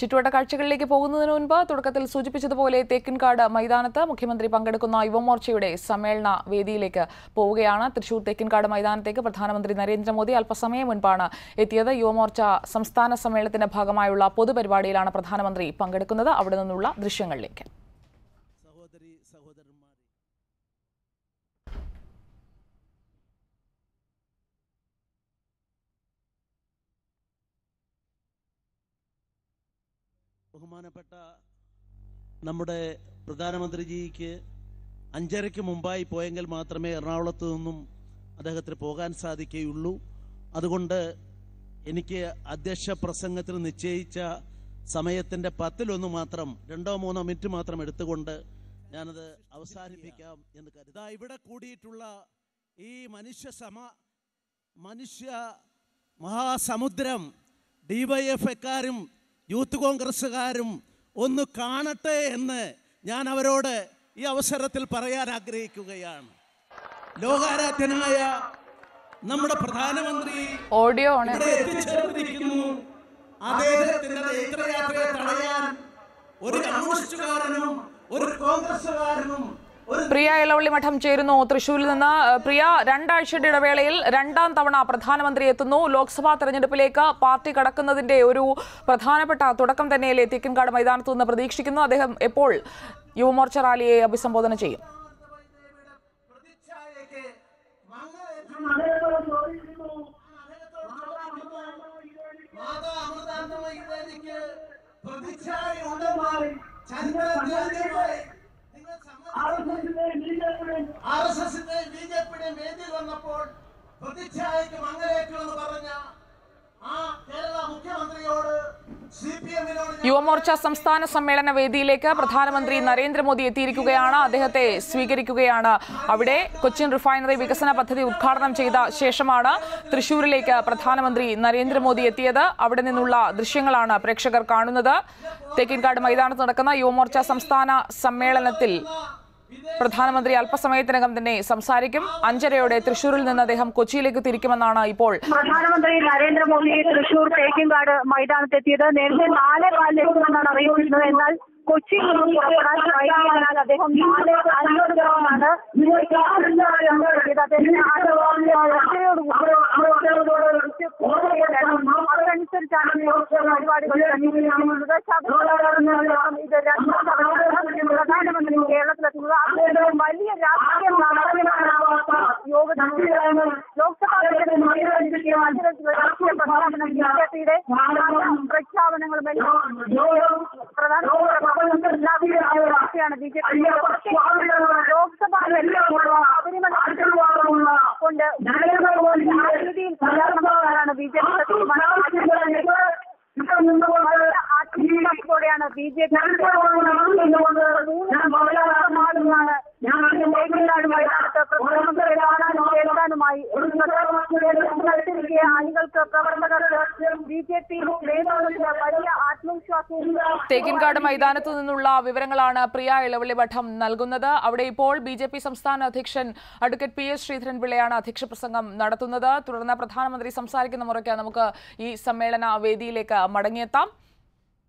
ചുറ്റുവട്ട കാഴ്ചകളിലേക്ക് പോകുന്നതിന് മുൻപ് തുടക്കത്തിൽ സൂചിപ്പിച്ചതുപോലെ തേക്കിൻകാട് മൈതാനത്ത് മുഖ്യമന്ത്രി പങ്കെടുക്കുന്ന യുവമോർച്ചയുടെ സമ്മേളന വേദിയിലേക്ക് പോവുകയാണ് തൃശൂർ തേക്കിൻകാട് മൈതാനത്തേക്ക് പ്രധാനമന്ത്രി നരേന്ദ്രമോദി അല്പസമയം മുൻപാണ് എത്തിയത് യുവമോർച്ച സംസ്ഥാന സമ്മേളനത്തിന്റെ ഭാഗമായുള്ള പൊതുപരിപാടിയിലാണ് പ്രധാനമന്ത്രി പങ്കെടുക്കുന്നത് അവിടെ നിന്നുള്ള ദൃശ്യങ്ങളിലേക്ക് സഹോദരി സഹോദരന്മാരെ ബഹുമാനപ്പെട്ട നമ്മുടെ പ്രധാനമന്ത്രിജിക്ക് അഞ്ചരയ്ക്ക് മുമ്പായി പോയെങ്കിൽ മാത്രമേ എറണാകുളത്ത് നിന്നും അദ്ദേഹത്തിന് പോകാൻ സാധിക്കുകയുള്ളൂ അതുകൊണ്ട് എനിക്ക് അധ്യക്ഷ പ്രസംഗത്തിന് നിശ്ചയിച്ച സമയത്തിന്റെ പത്തിലൊന്ന് മാത്രം രണ്ടോ മൂന്നോ മിനിറ്റ് മാത്രം എടുത്തുകൊണ്ട് ഞാനത് അവസാനിപ്പിക്കാം എന്ന് കരുതാ ഇവിടെ കൂടിയിട്ടുള്ള ഈ മനുഷ്യ സമ മനുഷ്യ മഹാസമുദ്രം ഡിവൈഎഫ്ഐക്കാരും യൂത്ത് കോൺഗ്രസ്സുകാരും ഒന്ന് കാണട്ടെ എന്ന് ഞാൻ അവരോട് ഈ അവസരത്തിൽ പറയാൻ ആഗ്രഹിക്കുകയാണ് ലോകാരാധ്യനായ നമ്മുടെ പ്രധാനമന്ത്രി ഓഡിയോ ആണ് ഇവിടെ എത്തിച്ചേർന്നിരിക്കുന്നു അദ്ദേഹത്തിന്റെ നേത്രയാത്രയെ തടയാൻ ഒരു കമ്മ്യൂണിസ്റ്റുകാരനും ഒരു കോൺഗ്രസ്സുകാരനും ഒരു പ്രിയ ഇളവള്ളി മഠം ചേരുന്നു തൃശൂരിൽ നിന്ന് ഏഹ്, പ്രിയ രണ്ടാഴ്ചയുടെ ഇടവേളയിൽ രണ്ടാം തവണ പ്രധാനമന്ത്രി എത്തുന്നു ലോക്സഭാ തെരഞ്ഞെടുപ്പിലേക്ക് പാർട്ടി കടക്കുന്നതിന്റെ ഒരു പ്രധാനപ്പെട്ട തുടക്കം തന്നെയല്ലേ തേക്കിൻകാട് മൈതാനത്ത് നിന്ന് പ്രതീക്ഷിക്കുന്നു അദ്ദേഹം എപ്പോൾ യുവമോർച്ച റാലിയെ അഭിസംബോധന ചെയ്യും പ്രതിച്ഛായയ്ക്ക് മാതാ അമൃതാനന്ദമയി ദേവിക്ക് പ്രതിച്ഛായ ഉണ്ടെന്നാൽ ചരിത്രത്തിലാദ്യമായി നിങ്ങൾ ആർ എസ് എസിന്റെ ബി ജെ പിയുടെ വേദിയിൽ വന്നപ്പോൾ പ്രതിച്ഛായക്ക് മങ്ങലേറ്റു എന്ന് പറഞ്ഞ ആ കേരള മുഖ്യമന്ത്രിയോട് സി പി എമ്മിനോട് യുവമോർച്ച സംസ്ഥാന സമ്മേളന വേദിയിലേക്ക് പ്രധാനമന്ത്രി നരേന്ദ്രമോദി എത്തിയിരിക്കുകയാണ് അദ്ദേഹത്തെ സ്വീകരിക്കുകയാണ് അവിടെ കൊച്ചിൻ റിഫൈനറി വികസന പദ്ധതി ഉദ്ഘാടനം ചെയ്ത ശേഷമാണ് തൃശൂരിലേക്ക് പ്രധാനമന്ത്രി നരേന്ദ്രമോദി എത്തിയത് അവിടെ നിന്നുള്ള ദൃശ്യങ്ങളാണ് പ്രേക്ഷകർ കാണുന്നത് തേക്കിൻകാട് മൈതാനത്ത് നടക്കുന്ന യുവമോർച്ച സംസ്ഥാന സമ്മേളനത്തിൽ പ്രധാനമന്ത്രി അല്പസമയത്തിനകം തന്നെ സംസാരിക്കും അഞ്ചരയോടെ തൃശൂരിൽ നിന്ന് അദ്ദേഹം കൊച്ചിയിലേക്ക് തിരിക്കുമെന്നാണ് ഇപ്പോൾ പ്രധാനമന്ത്രി നരേന്ദ്രമോദി തൃശൂർ തേക്കിൻകാട് മൈതാനത്തെത്തിയത് നേരത്തെ നാല് കാലിലെത്തുമെന്നാണ് അറിയിച്ചിരുന്നത് എന്നാൽ കൊച്ചിയിൽ നിന്നും പുറപ്പെടാൻ വൈകിയതിനാൽ അദ്ദേഹം നാല് കാലിലോട്ടാണ് അതനുസരിച്ചാണ് പരിപാടികൾ ക്രമീകരിച്ചിരിക്കുന്നത് ശബരിമല ഇത് രണ്ടാം തവണ പ്രധാനമന്ത്രി കേരളത്തിലെത്തുന്നത് അദ്ദേഹം വലിയ രാഷ്ട്രീയ നടപടികളാണ് യോഗത്തിൽ ലോക്സഭാ തെരഞ്ഞെടുപ്പിൽ മത്സരത്തിലുള്ള രാഷ്ട്രീയ പ്രഖ്യാപനം ബി ജെ പിയുടെ പ്രഖ്യാപനങ്ങളും എല്ലാം പ്രധാനപ്പെട്ട രാഷ്ട്രീയമാണ് B J P Lok Sabha Sabarimala കൊണ്ട് ആ രീതിയിൽ പ്രചാരണമാണ് ബി ജെ പി ആത്മവിശ്വാസത്തോടെയാണ് ബി ജെ പി പ്രധാനമന്ത്രി കാണാനും കേൾക്കാനുമായി മത്സരിക്കുക അണികൾക്ക് പ്രവർത്തകർക്ക് ബി ജെ പി നേതൃത്വത്തിന് വലിയ ആത്മവിശ്വാസവും തേക്കിൻകാട് മൈതാനത്തു നിന്നുള്ള വിവരങ്ങളാണ് പ്രിയ ഇളവള്ളി മഠം നൽകുന്നത് അവിടെ ഇപ്പോൾ ബി ജെ പി സംസ്ഥാന അധ്യക്ഷൻ അഡ്വക്കേറ്റ് പി എസ് ശ്രീധരൻപിള്ളയാണ് അധ്യക്ഷ പ്രസംഗം നടത്തുന്നത് തുടർന്ന് പ്രധാനമന്ത്രി സംസാരിക്കുന്ന മുറയ്ക്ക് നമുക്ക് ഈ സമ്മേളന വേദിയിലേക്ക് മടങ്ങിയെത്താം